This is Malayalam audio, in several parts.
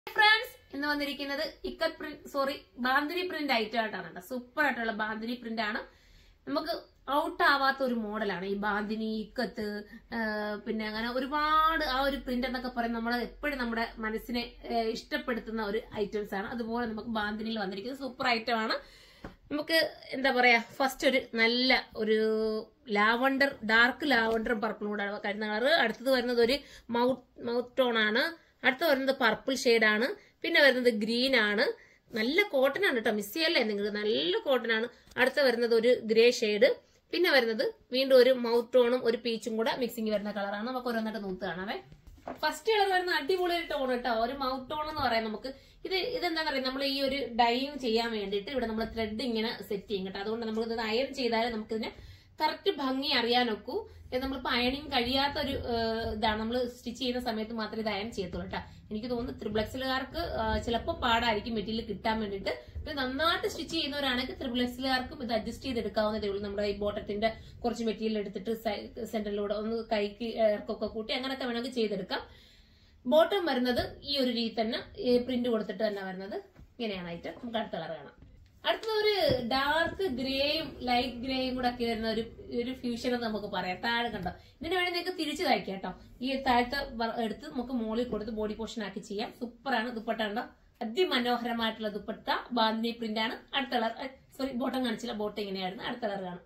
ഫ്രണ്ട്സ് ഇന്ന് വന്നിരിക്കുന്നത് ikat print sorry bandhani print item ആയിട്ടാണ് കേട്ടോ സൂപ്പർ ആയിട്ടുള്ള ബാന്തിനി പ്രിന്റ് ആണ് നമുക്ക് ഔട്ട് ആവാത്ത ഒരു മോഡലാണ് ഈ ബാന്തിനി ഇക്കത്ത് ആ, പിന്നെ അങ്ങനെ ഒരുപാട് ആ ഒരു പ്രിന്റ് എന്നൊക്കെ പറയുന്നത് നമ്മൾ എപ്പോഴും നമ്മുടെ മനസ്സിനെ ആ, ഇഷ്ടപ്പെടുത്തുന്ന ഒരു ഐറ്റംസ് ആണ് അതുപോലെ നമുക്ക് ബാന്തിനിയിൽ വന്നിരിക്കുന്നത് സൂപ്പർ ഐറ്റം ആണ് നമുക്ക് എന്താ പറയാ ഫസ്റ്റ് ഒരു നല്ല ഒരു ലാവണ്ടർ ഡാർക്ക് ലാവണ്ടറും പർപ്പിളും കൂടെ കരുന്ന കളർ അടുത്തത് വരുന്നത് ഒരു മൗത്ത് മൗത്ത് ടോൺ ആണ് അടുത്ത് വരുന്നത് പർപ്പിൾ ആണ് പിന്നെ വരുന്നത് ഗ്രീൻ ആണ് നല്ല കോട്ടൺ ആണ് കേട്ടോ മിസ് ചെയ്യല്ലേ നിങ്ങൾക്ക് നല്ല കോട്ടൺ ആണ് അടുത്ത വരുന്നത് ഒരു ഗ്രേ ഷെയ്ഡ് പിന്നെ വരുന്നത് വീണ്ടും ഒരു മൗത്ത് ടോണും ഒരു പീച്ചും കൂടെ മിക്സിങ് വരുന്ന കളറാണ് നമുക്ക് ഓരോന്നിട്ട് നൂത്ത് കാണാവേ ഫസ്റ്റ് കളർ വരുന്ന അടിപൊളി ഒരു ടോൺ കേട്ടോ ഒരു മൗത്ത് ടോൺ എന്ന് പറയാം നമുക്ക് ഇത് ഇതെന്താ പറയുക നമ്മൾ ഈ ഒരു ഡൈയിങ് ചെയ്യാൻ വേണ്ടിയിട്ട് ഇവിടെ നമ്മൾ ത്രെഡ് ഇങ്ങനെ സെറ്റ് ചെയ്യും കേട്ടോ അതുകൊണ്ട് നമുക്ക് ഇത് അയൺ ചെയ്താൽ നമുക്കിതിന് കറക്റ്റ് ഭംഗി അറിയാനൊക്കൂ ഇത് നമ്മളിപ്പോ അയണിങ് കഴിയാത്ത ഒരു ഏഹ്, ഇതാണ് നമ്മൾ സ്റ്റിച്ച് ചെയ്യുന്ന സമയത്ത് മാത്രമേ ഇത് അയൺ ചെയ്യത്തുള്ളൂ കേട്ടോ എനിക്ക് തോന്നുന്നു ത്രിബ്ലക്സിലുകാർക്ക് ചിലപ്പോൾ പാടായിരിക്കും മെറ്റീരിയൽ കിട്ടാൻ വേണ്ടിയിട്ട് ഇത് നന്നായിട്ട് സ്റ്റിച്ച് ചെയ്യുന്നവരാണെങ്കിൽ ത്രിബ്ലക്സിലുകാർക്കും ഇത് അഡ്ജസ്റ്റ് ചെയ്തെടുക്കാവുന്നതേ ഉള്ളൂ നമ്മുടെ ഈ ബോട്ടത്തിന്റെ കുറച്ച് മെറ്റീരിയൽ എടുത്തിട്ട് സെന്ററിലൂടെ ഒന്ന് കൈക്ക് ഇറക്കൊക്കെ കൂട്ടി അങ്ങനെയൊക്കെ വേണമെങ്കിൽ ചെയ്തെടുക്കാം ബോട്ടം വരുന്നത് ഈ ഒരു രീതി തന്നെ പ്രിന്റ് കൊടുത്തിട്ട് തന്നെ വരുന്നത് ഇങ്ങനെയാണ് ഐറ്റം നമുക്ക് അടുത്ത കളർ കാണാം അടുത്തത് ഒരു ഡാർക്ക് ഗ്രേയും ലൈറ്റ് ഗ്രേയും കൂടെ ഒക്കെ വരുന്ന ഒരു ഒരു ഫ്യൂഷൻ എന്ന് നമുക്ക് പറയാം താഴെ കണ്ടോ ഇതിന് വേണ്ടി നിങ്ങൾക്ക് തിരിച്ചു തയ്ക്കാം കേട്ടോ ഈ താഴത്തെ വ- എടുത്ത് നമുക്ക് മുകളിൽ കൊടുത്ത് ബോഡി പോർഷൻ ആക്കി ചെയ്യാം സൂപ്പറാണ് ദുപ്പട്ട കണ്ടോ അതിമനോഹരമായിട്ടുള്ള ദുപ്പട്ട ബാന്തിനി പ്രിന്റ് ആണ് അടുത്ത കളർ സോറി ബോട്ടം കാണിച്ചില്ല ബോട്ടം ഇങ്ങനെയായിരുന്നു അടുത്ത കളർ കാണാം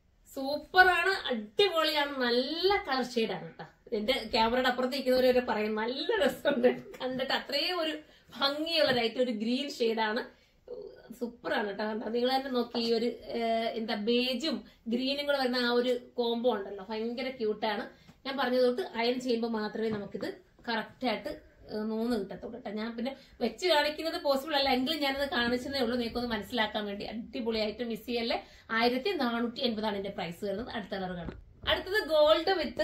സൂപ്പറാണ് അടിപൊളിയാണ് നല്ല കളർ ഷെയ്ഡാണ് കേട്ടോ എന്റെ ക്യാമറയുടെ അപ്പുറത്ത് നിൽക്കുന്നവരെ പറയും നല്ല രസമുണ്ട് കണ്ടിട്ട് അത്രയും ഒരു ഭംഗിയുള്ള ലൈറ്റ് ഒരു ഗ്രീൻ ഷെയ്ഡാണ് സൂപ്പറാണ് കേട്ടോ കണ്ടോ നിങ്ങൾ തന്നെ നോക്കി ഈ ഒരു ഏഹ്, എന്താ ബേജും ഗ്രീനും കൂടെ വരുന്ന ആ ഒരു കോംബോ ഉണ്ടല്ലോ ഭയങ്കര ക്യൂട്ടാണ് ഞാൻ പറഞ്ഞത് തൊട്ട് അയൺ ചെയ്യുമ്പോൾ മാത്രമേ നമുക്കിത് കറക്റ്റ് ആയിട്ട് ഏഹ്, നൂന്ന് കിട്ടത്തുള്ളൂ കേട്ടോ ഞാൻ പിന്നെ വെച്ച് കാണിക്കുന്നത് പോസിബിൾ അല്ല എങ്കിലും ഞാനത് കാണിച്ചതേ ഉള്ളൂ നിങ്ങൾക്കൊന്ന് മനസ്സിലാക്കാൻ വേണ്ടി അടിപൊളിയായിട്ട് മിസ് ചെയ്യല്ലേ ആയിരത്തി നാനൂറ്റി എൺപതാണ് എന്റെ പ്രൈസ് വരുന്നത് അടുത്ത കളർ കാണാം അടുത്തത് ഗോൾഡ് വിത്ത്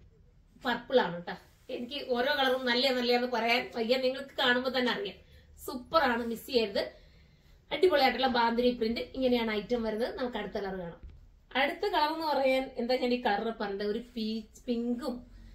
പർപ്പിൾ ആണ് കേട്ടോ എനിക്ക് ഓരോ കളറും നല്ല നല്ലതെന്ന് പറയാൻ വയ്യ നിങ്ങൾക്ക് കാണുമ്പോൾ തന്നെ അറിയാം സൂപ്പർ ആണ് മിസ് ചെയ്യരുത് അടിപൊളിയായിട്ടുള്ള ബാന്തിനി പ്രിന്റ് ഇങ്ങനെയാണ് ഐറ്റം വരുന്നത് നമുക്ക് അടുത്ത കളർ കാണാം അടുത്ത കളർ എന്ന് പറയാൻ എന്താ ഞാൻ ഈ കളർ പറഞ്ഞത് ഒരു പീച്ച് പിങ്കും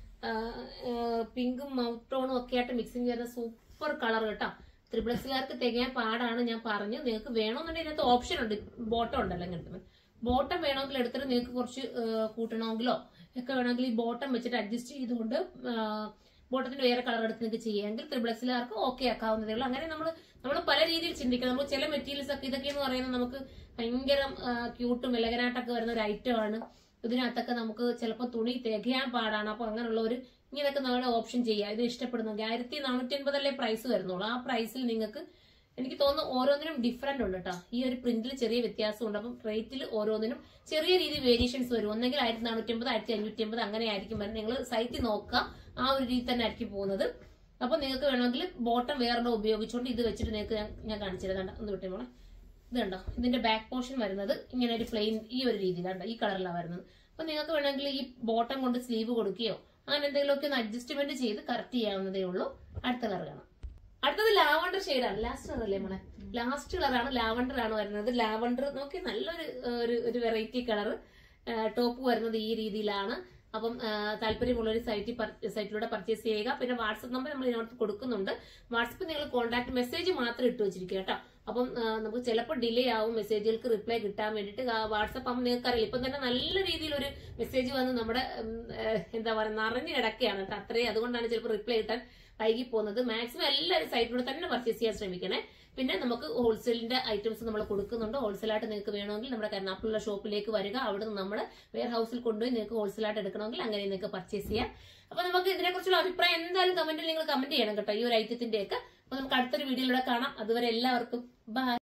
പിങ്കും മൗത്ത് ടോണും ഒക്കെ ആയിട്ട് മിക്സിങ് ചെയ്യുന്ന സൂപ്പർ കളർ കേട്ടോ ത്രിപ്ലക്സുകാർക്ക് തികയാൻ പാടാണ് ഞാൻ പറഞ്ഞു നിങ്ങൾക്ക് വേണമെന്നുണ്ടെങ്കിൽ ഇതിനകത്ത് ഓപ്ഷൻ ഉണ്ട് ബോട്ടം ഉണ്ടല്ലോ ഇങ്ങനത്തെ ബോട്ടം വേണമെങ്കിൽ എടുത്തിട്ട് നിങ്ങൾക്ക് കുറച്ച് ആ, കൂട്ടണമെങ്കിലോ ഒക്കെ വേണമെങ്കിൽ ഈ ബോട്ടം വെച്ചിട്ട് അഡ്ജസ്റ്റ് ചെയ്തുകൊണ്ട് ബോട്ടത്തിന്റെ വേറെ കളർ എടുത്ത് നിങ്ങൾക്ക് ചെയ്യാമെങ്കിൽ ത്രിപ്ലക്സിലാർക്ക് ഓക്കെ ആക്കാവുന്നതേ ഉള്ളൂ അങ്ങനെ നമ്മൾ നമ്മൾ പല രീതിയിൽ ചിന്തിക്കണം നമ്മൾ ചില മെറ്റീരിയൽസ് ഒക്കെ ഇതൊക്കെ എന്ന് പറയുന്നത് നമുക്ക് ഭയങ്കര ക്യൂട്ടും എലഗനായിട്ടൊക്കെ വരുന്ന ഒരു ഐറ്റം ആണ് ഇതിനകത്തൊക്കെ നമുക്ക് ചിലപ്പോൾ തുണി തികയാൻ പാടാണ് അപ്പൊ അങ്ങനെയുള്ള ഒരു ഇങ്ങനെയൊക്കെ നമ്മുടെ ഓപ്ഷൻ ചെയ്യാം ഇത് ഇഷ്ടപ്പെടുന്നെങ്കിൽ ആയിരത്തി നാനൂറ്റി അൻപതല്ലേ പ്രൈസ് വരുന്നുള്ളൂ ആ പ്രൈസിൽ നിങ്ങൾക്ക് എനിക്ക് തോന്നുന്നു ഓരോന്നിനും ഡിഫറെന്റ് ഉണ്ട് കേട്ടോ ഈ ഒരു പ്രിന്റിൽ ചെറിയ വ്യത്യാസമുണ്ട് അപ്പം റേറ്റിൽ ഓരോന്നിനും ചെറിയ രീതിയിൽ വേരിയേഷൻസ് വരും ഒന്നെങ്കിൽ ആയിരത്തി നാനൂറ്റി അമ്പത് ആയിരത്തി അഞ്ഞൂറ്റി അമ്പത് അങ്ങനെ ആയിരിക്കും വരുന്നത് നിങ്ങൾ സൈറ്റിൽ നോക്കുക ആ ഒരു രീതി തന്നെ ആയിരിക്കും പോകുന്നത് അപ്പൊ നിങ്ങൾക്ക് വേണമെങ്കിൽ ബോട്ടം വേറെ ഉപയോഗിച്ചുകൊണ്ട് ഇത് വെച്ചിട്ട് നിങ്ങൾക്ക് ഞാൻ- ഞാൻ കാണിച്ചു തരാം ഒന്ന് വിട്ടേ മോളെ ഇത് കണ്ടോ ഇതിന്റെ ബാക്ക് പോർഷൻ വരുന്നത് ഇങ്ങനെ ഒരു പ്ലെയിൻ ഈ ഒരു രീതിയിലാണ് ഈ കളറിലാണ് വരുന്നത് അപ്പൊ നിങ്ങൾക്ക് വേണമെങ്കിൽ ഈ ബോട്ടം കൊണ്ട് സ്ലീവ് കൊടുക്കുകയോ അങ്ങനെ എന്തെങ്കിലുമൊക്കെ ഒന്ന് അഡ്ജസ്റ്റ്മെന്റ് ചെയ്ത് കറക്റ്റ് ചെയ്യാവുന്നതേ ഉള്ളൂ അടുത്ത കളർ കാണാം അടുത്തത് ലാവണ്ടർ ഷെയ്ഡാണ് ലാസ്റ്റ് അതല്ലേ മോളെ ലാസ്റ്റ് കളറാണ് ലാവണ്ടർ ആണ് വരുന്നത് ലാവണ്ടർ നോക്കി നല്ലൊരു ഏഹ്, ഒരു ഒരു വെറൈറ്റി കളർ ടോപ്പ് വരുന്നത് ഈ രീതിയിലാണ് അപ്പം ആ, താല്പര്യമുള്ളൊരു സൈറ്റിൽ സൈറ്റിലൂടെ പർച്ചേസ് ചെയ്യുക പിന്നെ വാട്സപ്പ് നമ്പർ നമ്മൾ ഇതിനകത്ത് കൊടുക്കുന്നുണ്ട് വാട്സപ്പിൽ നിങ്ങൾ കോൺടാക്ട് മെസ്സേജ് മാത്രം ഇട്ട് വെച്ചിരിക്കുക കേട്ടോ അപ്പം ആ, നമുക്ക് ചിലപ്പോൾ ഡിലേ ആവും മെസ്സേജുകൾക്ക് റിപ്ലൈ കിട്ടാൻ വേണ്ടിയിട്ട് വാട്സപ്പ് ആകുമ്പോൾ നിങ്ങൾക്ക് അറിയില്ല ഇപ്പം തന്നെ നല്ല രീതിയിൽ ഒരു മെസ്സേജ് വന്ന് നമ്മുടെ ഉം, ഏഹ്, എന്താ പറയുക നിറഞ്ഞു കിടക്കുകയാണ് കേട്ടോ അത്രയും അതുകൊണ്ടാണ് ചിലപ്പോൾ റിപ്ലൈ കിട്ടാൻ വൈകി പോകുന്നത് മാക്സിമം എല്ലാവരും സൈറ്റിലൂടെ തന്നെ പർച്ചേസ് ചെയ്യാൻ ശ്രമിക്കണേ പിന്നെ നമുക്ക് ഹോൾസെയിലിന്റെ ഐറ്റംസ് നമ്മൾ കൊടുക്കുന്നുണ്ട് ഹോൾസെയിലായിട്ട് നിങ്ങൾക്ക് വേണമെങ്കിൽ നമ്മുടെ കരുനാപ്പിലുള്ള ഷോപ്പിലേക്ക് വരിക അവിടെ നിന്ന് നമ്മുടെ വെയർ ഹൗസിൽ കൊണ്ടുപോയി നിങ്ങൾക്ക് ഹോൾസെയിലായിട്ട് എടുക്കണമെങ്കിൽ അങ്ങനെ നിങ്ങൾക്ക് പർച്ചേസ് ചെയ്യാം അപ്പൊ നമുക്ക് ഇതിനെക്കുറിച്ചുള്ള അഭിപ്രായം എന്തായാലും കമന്റിൽ നിങ്ങൾ കമന്റ് ചെയ്യണം കേട്ടോ ഈ ഒരു ഐറ്റത്തിന്റെ ഒക്കെ അപ്പൊ നമുക്ക് അടുത്തൊരു വീഡിയോയിലൂടെ കാണാം അതുവരെ എല്ലാവർക്കും ബൈ